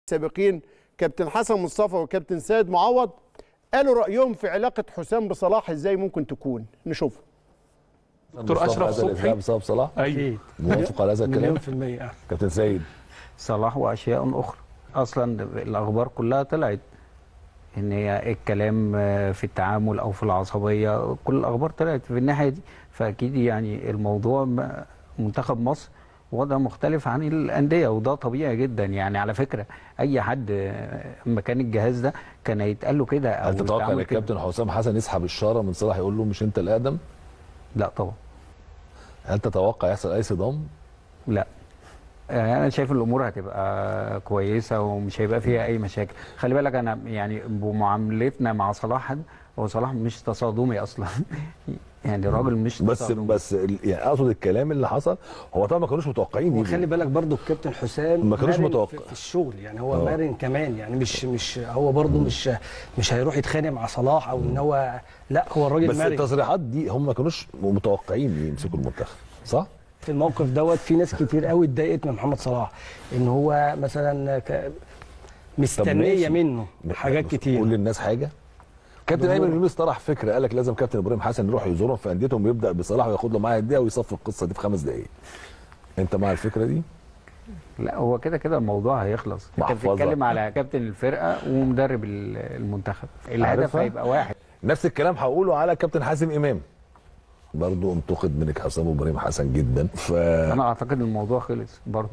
السابقين كابتن حسن مصطفى وكابتن سيد معوض قالوا رايهم في علاقه حسام بصلاح ازاي ممكن تكون نشوفه دكتور أشرف هذا صبحي. الإسلام بسبب صلاح ايوه موافق على هذا مليون الكلام في المية آه. كابتن سيد صلاح واشياء اخرى اصلا الاخبار كلها طلعت ان هي الكلام في التعامل او في العصبيه كل الاخبار طلعت في الناحيه دي فاكيد يعني الموضوع م- منتخب مصر وضع مختلف عن الانديه وده طبيعي جدا يعني على فكره اي حد مكان الجهاز ده كان هيتقال له كده او هل تتوقع ان يتعامل كده. الكابتن حسام حسن يسحب الشاره من صلاح يقول له مش انت الاقدم لا طبعا هل تتوقع يحصل اي صدام لا يعني انا شايف الامور هتبقى كويسه ومش هيبقى فيها اي مشاكل خلي بالك انا يعني بمعاملتنا مع صلاح هو صلاح مش تصادمي اصلا يعني راجل مش بس تصادمي بس ال- يعني اقصد الكلام اللي حصل هو طبعا ما كانوش متوقعين يجي. وخلي بالك برضو الكابتن حسام ما كانوش مرن متوقع. في, في الشغل يعني هو آه. مرن كمان يعني مش مش هو برضو مش مش هيروح يتخانق مع صلاح او ان هو لا هو الراجل بس مرن التصريحات دي هم ما كانوش متوقعين يمسكوا المنتخب صح؟ في الموقف دوت في ناس كتير قوي اتضايقت من محمد صلاح ان هو مثلا ك... طب مستنيه ماشي. منه حاجات بص، كتير قول للناس حاجه كابتن ايمن يونس طرح فكره قال لك لازم كابتن ابراهيم حسن يروح يزورهم في انديتهم ويبدا بصلاح وياخد له معاه هديه ويصفي القصه دي في خمس دقائق انت مع الفكره دي؟ لا هو كده كده الموضوع هيخلص انت محفظة. بتتكلم على كابتن الفرقه ومدرب ال- المنتخب الهدف عارفها؟ هيبقى واحد نفس الكلام هقوله على كابتن حازم امام برضه انتقد من حسام وابراهيم حسن جدا ف انا اعتقد الموضوع خلص برضه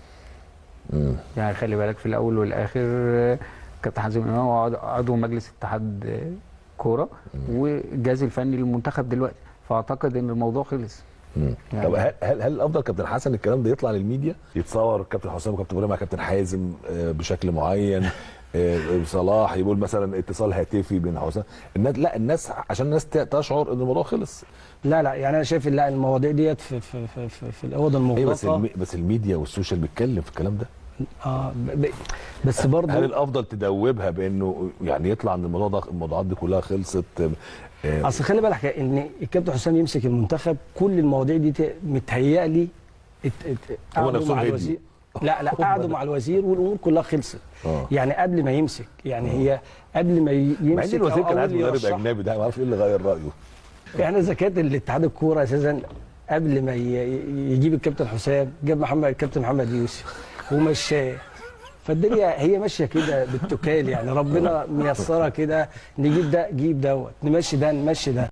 مم. يعني خلي بالك في الاول والاخر آه، كابتن حازم امام هو عضو- عضو مجلس اتحاد آه، كوره والجهاز الفني للمنتخب دلوقتي فاعتقد ان الموضوع خلص مم. يعني- طب هل هل هل الافضل كابتن حسن الكلام ده يطلع للميديا يتصور كابتن حسام وكابتن ابراهيم مع كابتن حازم آه، بشكل معين آه، صلاح يقول مثلا اتصال هاتفي بين حسام الناس لا الناس عشان الناس ت- تشعر ان الموضوع خلص لا لا يعني انا شايف لا المواضيع ديت في في في, في, في الاوضه ايوه بس المغلقه المي... بس الميديا والسوشيال بيتكلم في الكلام ده اه ب- ب- بس هل برضه الافضل تدوبها بانه يعني يطلع ان الموضوع ده الموضوعات دي كلها خلصت آه، اصل خلي بالك ان الكابتن حسام يمسك المنتخب كل المواضيع دي ت- متهيألي ات- ات- قعدوا نفسهم مع هديوا. الوزير لا لا قعدوا مع الوزير والامور كلها خلصت آه. يعني قبل ما يمسك يعني هي قبل ما ي- مع ان يمسك الوزير أو كان عايز أول مدرب يرشح. اجنبي ده ما اعرفش ايه اللي غير رايه احنا اذا كانت الاتحاد الكوره اساسا قبل ما ي- يجيب الكابتن حسام جاب محمد الكابتن محمد يوسف ومشاه فالدنيا هي ماشيه كده بالتكال يعني ربنا ميسرها كده نجيب ده جيب دوت نمشي ده نمشي ده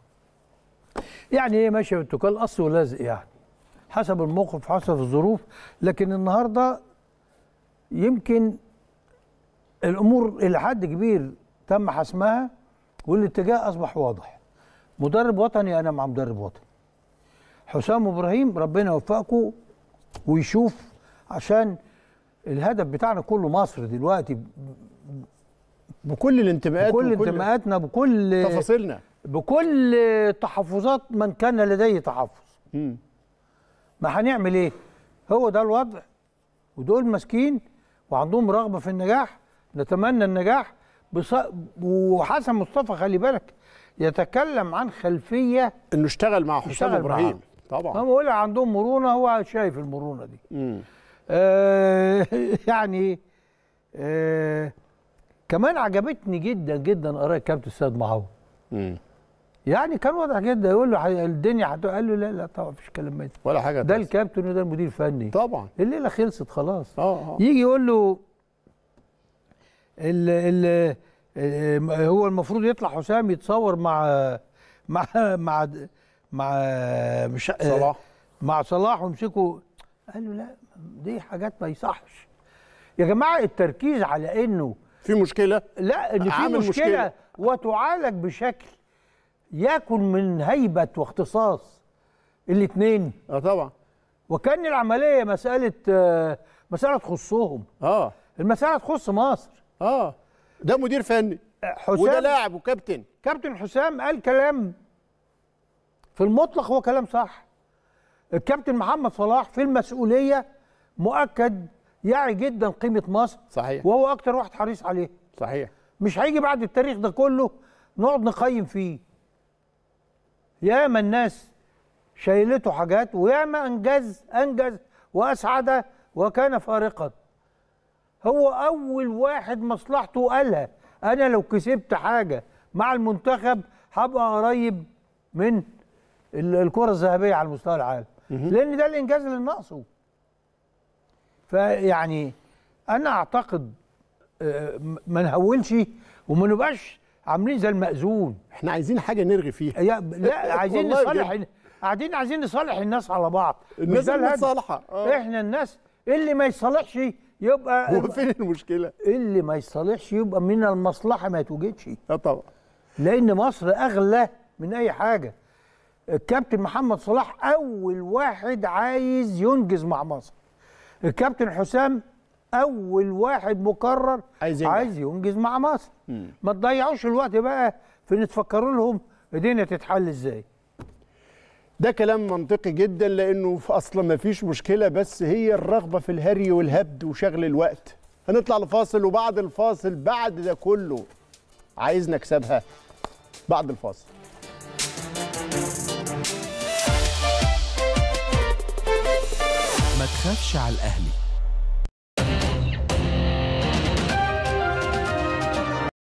يعني ايه ماشيه بالتكال اصل ولازق يعني حسب الموقف حسب الظروف لكن النهارده يمكن الامور الى حد كبير تم حسمها والاتجاه اصبح واضح مدرب وطني انا مع مدرب وطني حسام ابراهيم ربنا يوفقكم ويشوف عشان الهدف بتاعنا كله مصر دلوقتي بكل الانتماءات بكل وكل انتماءاتنا بكل تفاصيلنا بكل تحفظات من كان لديه تحفظ مم. ما هنعمل ايه هو ده الوضع ودول ماسكين وعندهم رغبه في النجاح نتمنى النجاح بص... وحسن مصطفى خلي بالك يتكلم عن خلفيه انه اشتغل مع حسام اشتغل ابراهيم معاه. طبعا هم بقول عندهم مرونه هو شايف المرونه دي مم. آه يعني آه كمان عجبتني جدا جدا اراء الكابتن السيد معاوض مم. يعني كان واضح جدا يقول له ح- الدنيا هت- قال له لا لا طبعا مفيش كلام من ده ولا حاجه ده تحصل. الكابتن وده المدير الفني طبعا الليله خلصت خلاص اه اه يجي يقول له ال ال آه، هو المفروض يطلع حسام يتصور مع مع مع مع مش آه، صلاح مع صلاح ويمسكوا قال له لا دي حاجات ما يصحش يا جماعه التركيز على انه في مشكله لا ان في عامل مشكله, مشكلة. مشكلة وتعالج بشكل يكن من هيبه واختصاص الاثنين اه طبعا وكان العمليه مساله آه، مساله تخصهم اه المساله تخص مصر اه ده مدير فني وده حسام لاعب وكابتن كابتن حسام قال كلام في المطلق هو كلام صح الكابتن محمد صلاح في المسؤوليه مؤكد يعي جدا قيمه مصر صحيح وهو اكتر واحد حريص عليه صحيح مش هيجي بعد التاريخ ده كله نقعد نقيم فيه ياما الناس شايلته حاجات وياما انجز انجز واسعد وكان فارقا هو اول واحد مصلحته قالها انا لو كسبت حاجه مع المنتخب هبقى قريب من ال- الكره الذهبيه على مستوى العالم لان ده الانجاز اللي ناقصه فيعني انا اعتقد آه، م- ما نهولش وما نبقاش عاملين زي المأذون احنا عايزين حاجه نرغي فيها يا لا عايزين والله نصالح بجد. قاعدين عايزين نصالح الناس على بعض مش الناس ده الهدف. المتصالحه آه. احنا الناس اللي ما يصالحش يبقى هو فين المشكله؟ اللي ما يصالحش يبقى من المصلحه ما يتوجدش اه طبعا لان مصر اغلى من اي حاجه الكابتن محمد صلاح اول واحد عايز ينجز مع مصر الكابتن حسام اول واحد مقرر عايز ينجح. عايز ينجز مع مصر ما تضيعوش الوقت بقى في ان تفكروا لهم الدنيا تتحل ازاي ده كلام منطقي جدا لانه في اصلا ما فيش مشكله بس هي الرغبه في الهري والهبد وشغل الوقت هنطلع لفاصل وبعد الفاصل بعد ده كله عايز نكسبها بعد الفاصل ما تخافش على الأهلي